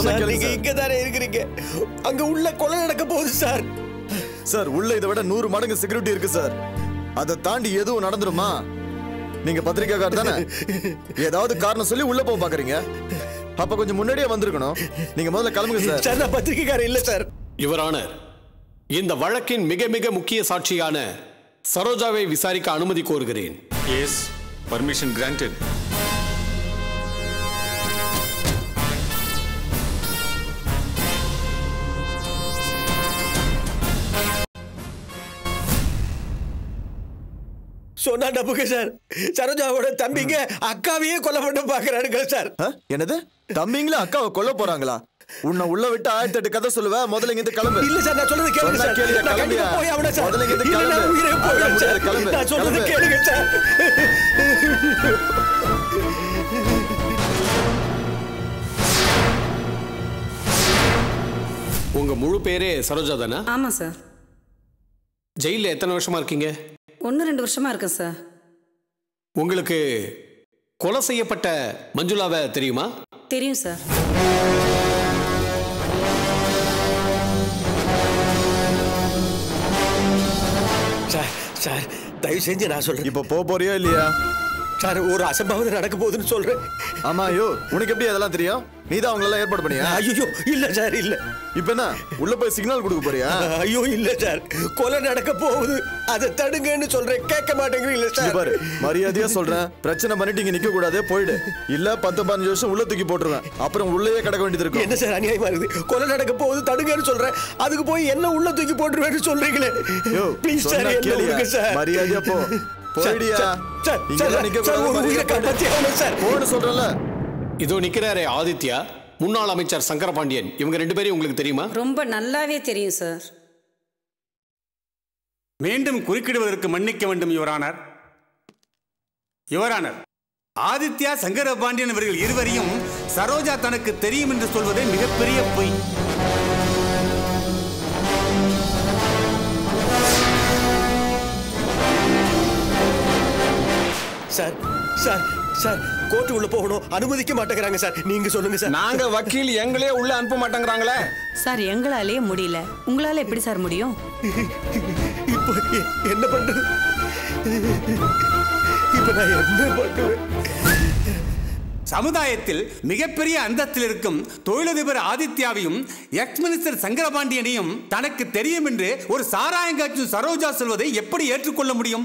சொன்னா சார் கேளுங்க நீங்க சார். இங்க தானே இருக்கிறீங்க அங்க உள்ள கொலை நடக்க போகுது சார் சார் உள்ள இதை விட நூறு மடங்கு செக்யூரிட்டி இருக்கு சார் அதை தாண்டி எதுவும் நடந்துருமா நீங்க பத்திரிக்கைக்காரர் தானே ஏதாவது காரணம் சொல்லி உள்ள போக பாக்குறீங்க அப்ப கொஞ்சம் முன்னாடியே வந்திருக்கணும் நீங்க முதல்ல கிளம்புங்க சார் சார் நான் பத்திரிக்கைக்காரன் இல்ல சார் யுவரான இந்த வழக்கின் மிக மிக முக்கிய சாட்சியான சரோஜாவை விசாரிக்க அனுமதி கோருகிறேன் எஸ் பர்மிஷன் கிராண்டட் சொன்னா நம்புங்க சார் சரோஜாவோட தம்பிங்க அக்காவையே கொலை பண்ண பாக்குறானுங்க சார் ஆ? என்னது தம்பிங்களா அக்காவை கொல்ல போறாங்களா உன்னை உள்ள விட்டு ஆயிரத்தி எட்டு கதை சொல்லுவ முதல்ல இங்க இருந்து கிளம்பு இல்ல சார் நான் சொல்றது கேளுங்க சொன்னா சார் கேளுங்க, நான் கிளம்பியா? கண்டிப்பா போய் ஆகணும் சார் முதல்ல இங்க இருந்து இல்ல, நான் கிளம்பு. உயிரே அதெல்லாம் போயிடும் சார் முடியாது, கிளம்பு, நான் சொல்றது கிளம்பு. கேளுங்க சார் உங்க முழு பேரே சரோஜா தானா ஆமாம் சார் ஜெயிலில் எத்தனை வருஷமா இருக்கீங்க ஒன்று ரெண்டு வருஷமா இருக்கேன் சார் உங்களுக்கு கொலை செய்யப்பட்ட மஞ்சுளாவை தெரியுமா தெரியும் சார் சார் சார் தயவு செஞ்சு நான் சொல்றேன் இப்ப போக போறியா இல்லையா சார் ஒரு அசம்பாவிதம் நடக்க போகுதுன்னு சொல்றேன் ஆமா ஐயோ உனக்கு எப்படி அதெல்லாம் தெரியும் நீ தான் அவங்கள எல்லாம் ஏற்பாடு பண்ணியா ஐயோ இல்ல சார் இல்ல இப்ப என்ன உள்ள போய் சிக்னல் கொடுக்க போறியா ஐயோ இல்ல சார் கொலை நடக்க போகுது அதை தடுங்கன்னு சொல்றேன் கேட்க மாட்டேங்கிறீங்களா இங்க சார் பாரு மரியாதையா சொல்றேன் பிரச்சனை பண்ணிட்டு இங்க நிக்க கூடாது போயிடு இல்ல பத்து பதினஞ்சு வருஷம் உள்ள தூக்கி போட்டுருவேன் அப்புறம் உள்ளேயே கிடக்க வேண்டியது இருக்கும் என்ன சார் அநியாயமா இருக்குது கொலை நடக்க போகுது தடுங்கன்னு சொல்றேன் அதுக்கு போய் என்ன உள்ள தூக்கி போட்டுருவேன்னு சொல்றீங்களே யோ, ப்ளீஸ் சார் சொன்னா என்ன கேளியா? விடுங்க சார் மரியாதையா போ போயிடியா சார், சார், இங்கெல்லாம் சார், நிக்க சார், கூடாது, ஒரு உயிரை மரியாதையா போயிடு. காப்பாத்தி ஆகணும் சார். போன்னு சொல்றேன்ல இதோ நிக்கிறாரே ஆதித்யா முன்னாள் அமைச்சர் சங்கரபாண்டியன் இவங்க ரெண்டு பேரையும் உங்களுக்கு தெரியுமா ரொம்ப நல்லாவே தெரியும் சார் மீண்டும் குறுக்கிடுவதற்கு மன்னிக்க வேண்டும் யுவரானர் யுவரானர் ஆதித்யா சங்கரபாண்டியன் இவர்கள் இருவரையும் சரோஜா தனக்கு தெரியும் என்று சொல்வதே மிகப்பெரிய பொய் சார் சார் சார் கோர்ட்டு உள்ள போகணும் அனுமதிக்க மாட்டேங்கிறாங்க சார் நீங்க சொல்லுங்க சார் நாங்க வக்கீல் எங்களே உள்ள அனுப்ப மாட்டேங்கிறாங்களே சார் எங்களாலேயே முடியல உங்களால எப்படி சார் முடியும் இப்போ எ- என்ன பண்றது இப்போ நான் என்ன பண்ணுவேன் சமுதாயத்தில் மிகப்பெரிய அந்தத்தில் இருக்கும் தொழிலதிபர் ஆதித்யாவையும் எக்ஸ் மினிஸ்டர் சங்கரபாண்டியனையும் தனக்கு தெரியும் என்று ஒரு சாராயங்காச்சும் சரோஜா சொல்வதை எப்படி ஏற்றுக்கொள்ள முடியும்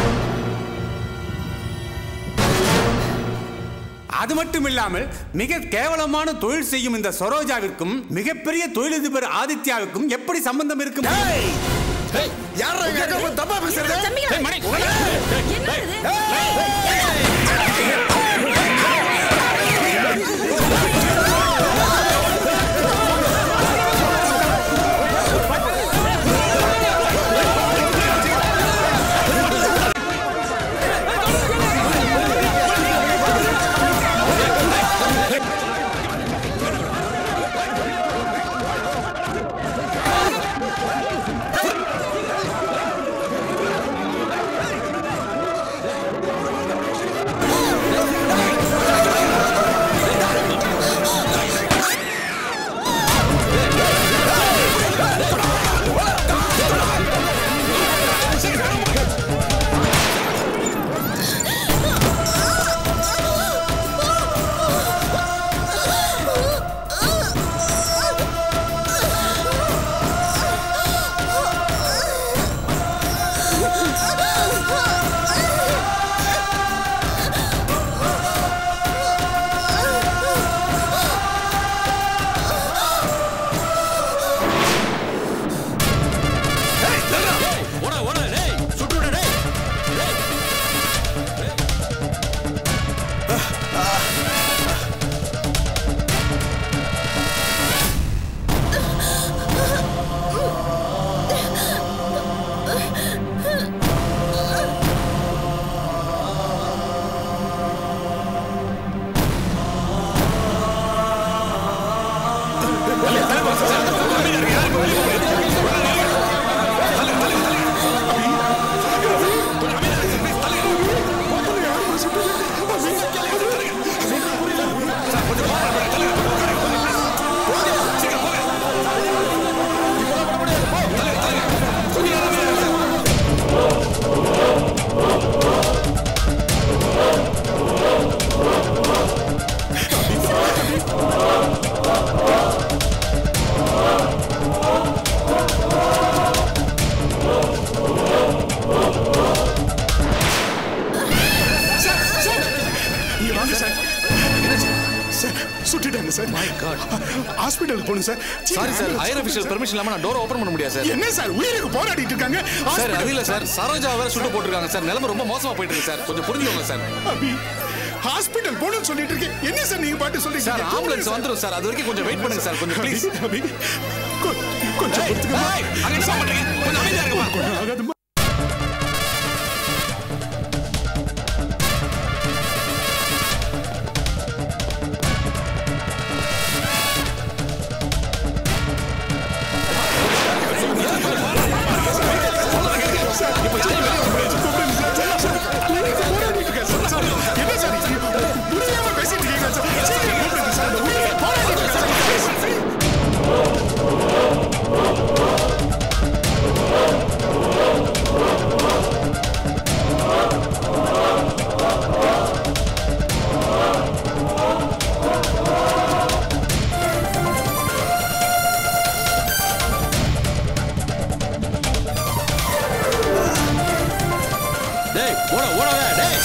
அது மட்டும் இல்லாமல் மிக கேவலமான தொழில் செய்யும் இந்த சரோஜாவிற்கும் மிகப்பெரிய தொழிலதிபர் ஆதித்யாவுக்கும் எப்படி சம்பந்தம் இருக்கும் யாரா எங்க அக்கா போய் தப்பா பேசுறது சுட்டுட்டாங்க சார் மை காட் ஹாஸ்பிடலுக்கு போகணும் sir sorry sir higher official permission இல்லாம நான் டோர் ஓபன் பண்ண முடியாது சார் என்ன சார் உயிருக்கு போராடிட்டு இருக்காங்க சார் அது இல்ல சார் சரோஜா வேற சுட்டு போட்டுருக்காங்க சார் நிலைமை ரொம்ப மோசமா போயிட்டு இருக்கு சார் கொஞ்சம் புரிஞ்சுக்கோங்க சார் அபி ஹாஸ்பிடல் போகணும்னு சொல்லிட்டு இருக்கேன் என்ன சார் நீங்க பாட்டு சொல்றீங்க சார் ஆம்புலன்ஸ் வந்துரும் சார் அது வரைக்கும் கொஞ்சம் வெயிட் பண்ணுங்க சார் கொஞ்சம் ப்ளீஸ் அபி கொ- கொஞ்சம் பொறுத்துக்கமா. அங்க என்ன பண்றீங்க கொஞ்சம் அமைதியா இருங்கம்மா கொஞ்சம் ஆகாதுமா என்ன சார் இது? புரியாம பேசிட்டு இருக்கீங்க சார் சீக்கிரம் கூப்பிடுங்க சார் இந்த உயிரை போராடிட்டு இருக்காங்க சார் டேய் ஓட ஓடாத டேய்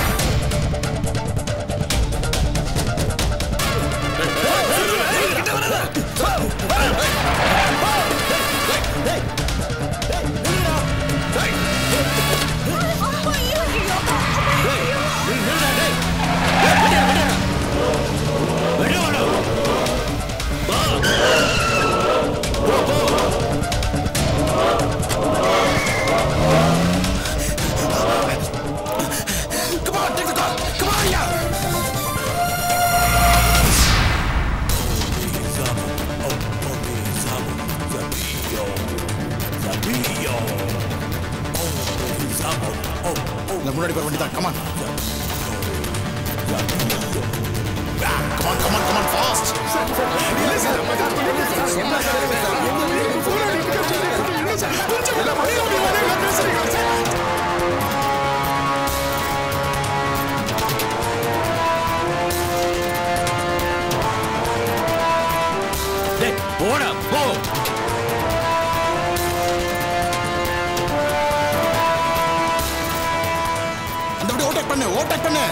இந்த முன்னாடி போற வண்டி தான் come on come on come on come on fast டேய் போடா போ அந்த வண்டி ஓவர்டேக் பண்ணு ஓவர்டேக் பண்ணு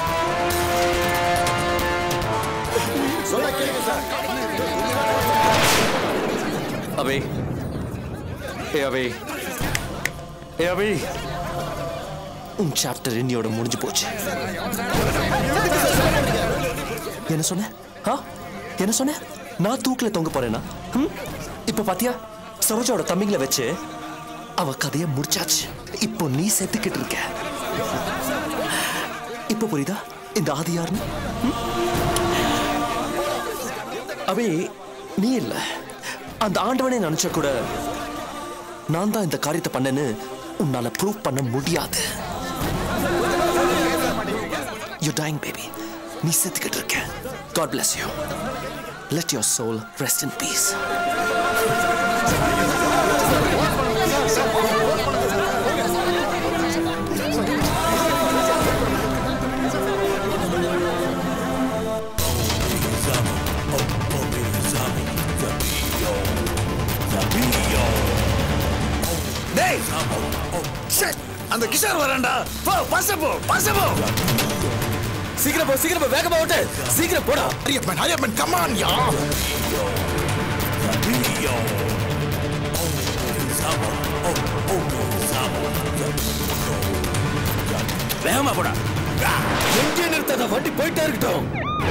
அபி ஏ அபி ஏ அபி உன் சாப்டர் இன்னியோட முடிஞ்சு போச்சு என்ன சொன்ன ஆ என்ன சொன்ன நான் தூக்கில தொங்க போறேனா ம்? இப்ப பாத்தியா சரோஜாவோட தம்பிங்களை வச்சு அவ கதைய முடிச்சாச்சு இப்போ நீ செத்துக்கிட்டு இருக்க இப்போ புரியுதா இந்த ஆதி யாருன்னு ம்? அபி நீ இல்ல அந்த ஆண்டவனே நினைச்ச கூட நான் தான் இந்த காரியத்தை பண்ணேன்னு உன்னால ப்ரூவ் பண்ண முடியாது யூ டைங் பேபி நீ செத்துக்கிட்டு இருக்க god bless you let your soul rest in peace டேய் ஷட் அந்த கிஷோர் வரான்டா போ பஸ் போ பஸ் போ சீக்கிரம் போ சீக்கிரம் போ வேகமா ஓட்டு சீக்கிரம் போடா ஹரியப்பன் ஹரியப்பன் கமான் யா வேகமா போடா எங்கே நிறுத்தாத வண்டி போயிட்டே இருக்கட்டும்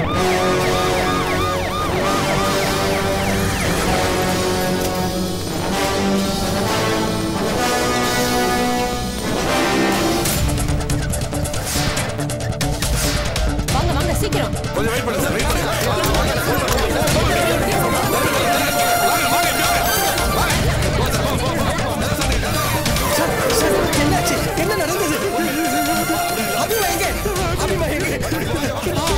வாங்க வாங்க சீக்கிரம் கொஞ்சம் வெயிட் பண்ணுங்க சார் வெயிட் பண்ணுங்க என்னாச்சு என்ன நடந்தது அபிமா எங்க அபிமா எங்க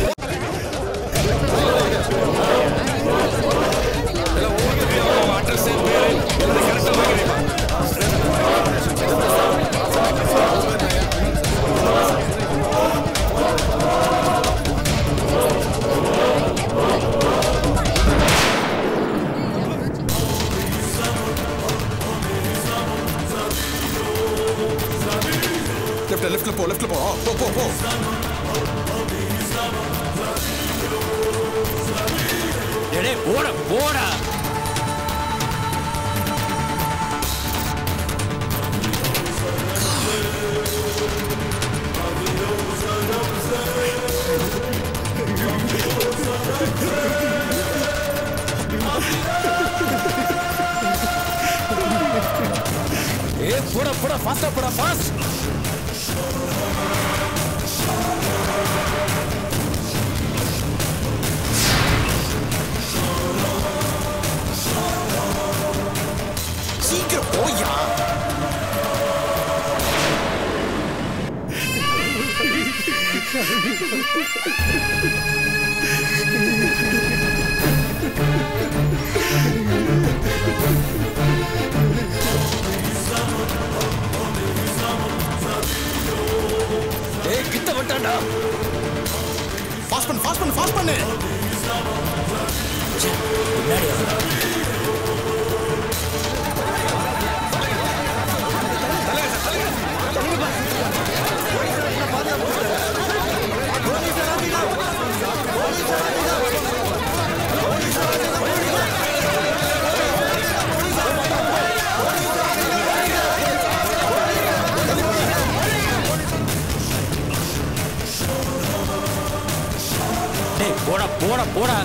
லெஃப்ட் லெஃப்ட்ல போ லெஃப்ட்ல போ போ போ போ போட போடா ஏ போடா போடா ஃபாஸ்டா போடா ஃபாஸ்ட் சீக்கிரம் போயா ஏய் கிட்ட வந்துட்டான்டா ஃபாஸ்ட் பண்ணு ஃபாஸ்ட் பண்ணு ஃபாஸ்ட் பண்ணு டேய் போடா போடா போடா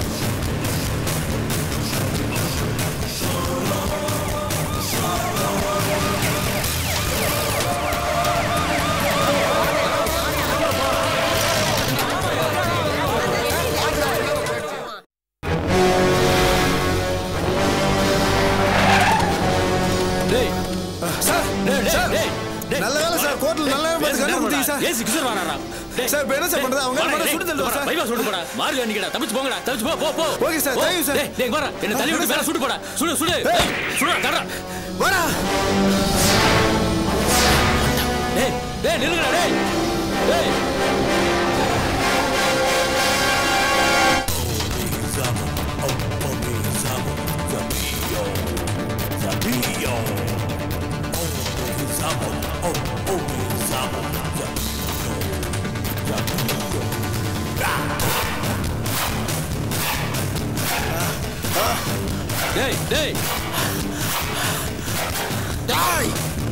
டேய் சார் டேய் சார் டேய் டேய் நல்ல வேலை சார் கோர்ட்ல நல்ல வேலை பார்த்து கண்டுபிடிச்சீங்க சார் ஏசி கிசர் வராரா டேய் சார், இப்ப என்ன சார் பண்றது? அவங்க வாடா, மேல டேய், சுட்டு தள்ளுவா, சார். பைபா சுட்டு போடா மார்க நிக்கடா தப்பிச்சு போங்கடா தப்பிச்சு போ போ போ ஓகே சார், போ. thank you sir. டேய் டேய் வரா என்ன தள்ளி விட்டு சார். மேல சுட்டு போடா சுடு சுடு டேய் சுடுடா தரடா வாடா டேய் டேய் நில்லுங்கடா டேய் டேய் டேய் டேய் டாய்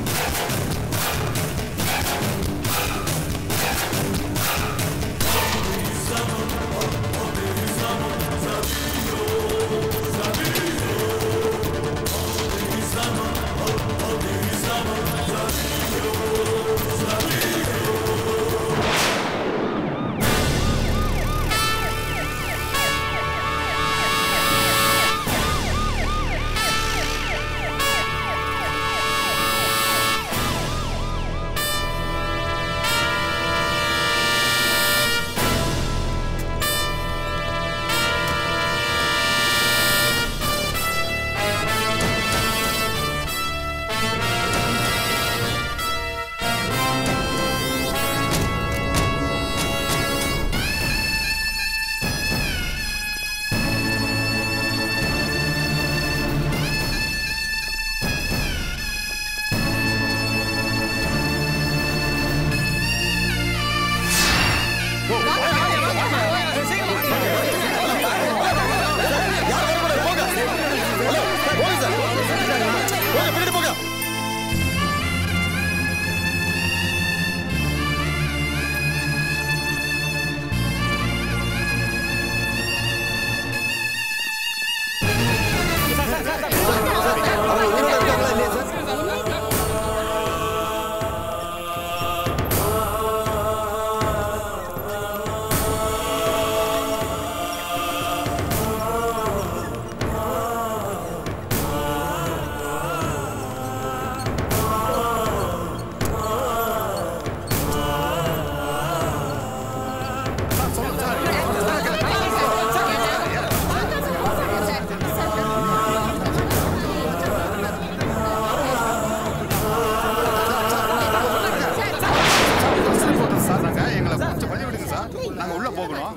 போங்க பின்னாடி போங்க சார் நாங்க எங்களை கொஞ்சம் பண்ணி விடுங்க சார் நாங்க உள்ள போகணும்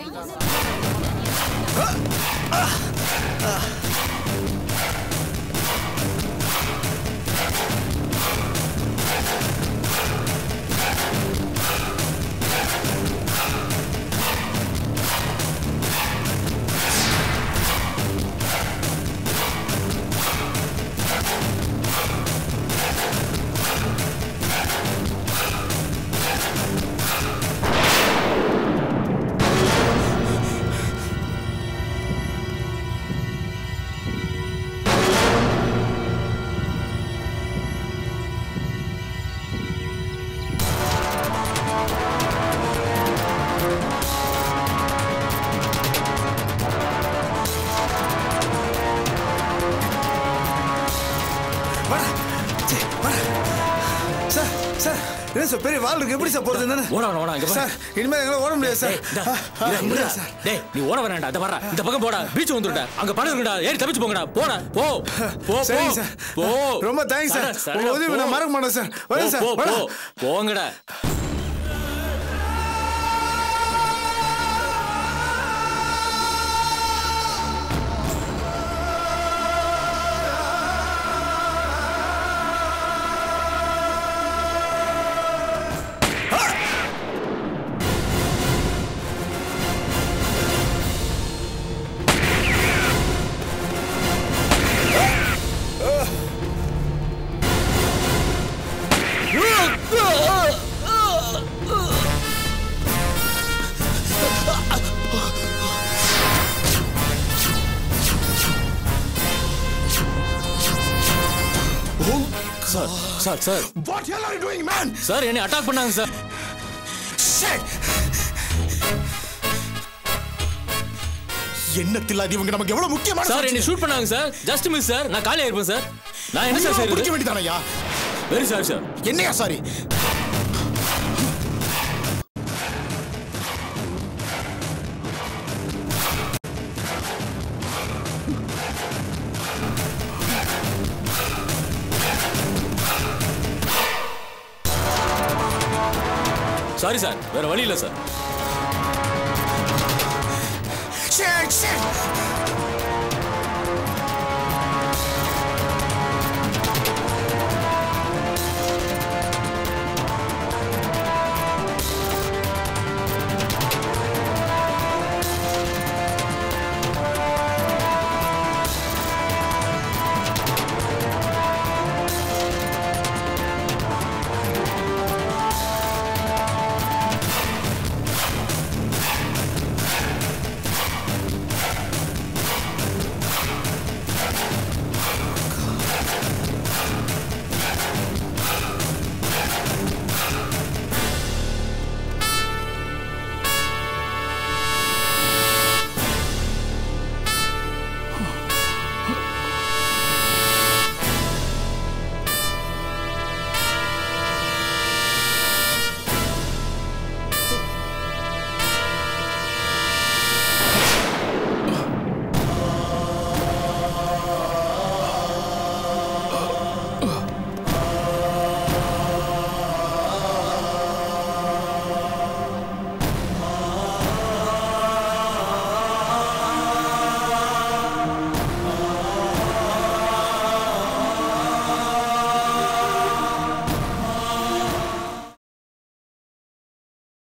என்ன சார் பெரிய வால் இருக்கு எப்படி சார் போறது என்னன்னு ஓட வேணாம், ஓட, இங்க பாரு. சார் இனிமேல் எங்களால ஓட முடியாது சார் டேய், இந்தா, ஆ, இதா, முடியாது இந்தா. சார் டேய் நீ ஓட வேணாம்டா இந்த வர்றா இந்த பக்கம் போடா பீச் வந்துடா அங்க பணம் இருக்குடா ஏறி தப்பிச்சு போங்கடா போடா போ போ சரிங்க போ. சார். போ ரொம்ப thanks சார். சரடா, சரடா, உங்க உதவி போ. நான் மறக்க மாட்டேன் சார். வரேன் போ, சார், போ, வரேன். போ. போங்கடா sir sir sir What hell are you doing, man? Sir என்னை அட்டாக் பண்ணாங்க சார் Shit! என்ன தில்லாதி இவங்க நமக்கு எவ்வளவு முக்கியமான சார் என்னை ஷூட் பண்ணாங்க சார் ஜஸ்ட் மிஸ் சார் நான் காலியா இருப்பேன் சார் நான் என்ன சார் பிடிக்க செய்யறது வேண்டியதானயா வெரி சார் சார் என்னையா சாரி சாரி சார் வேற வழி இல்லை சார் Shit, shit!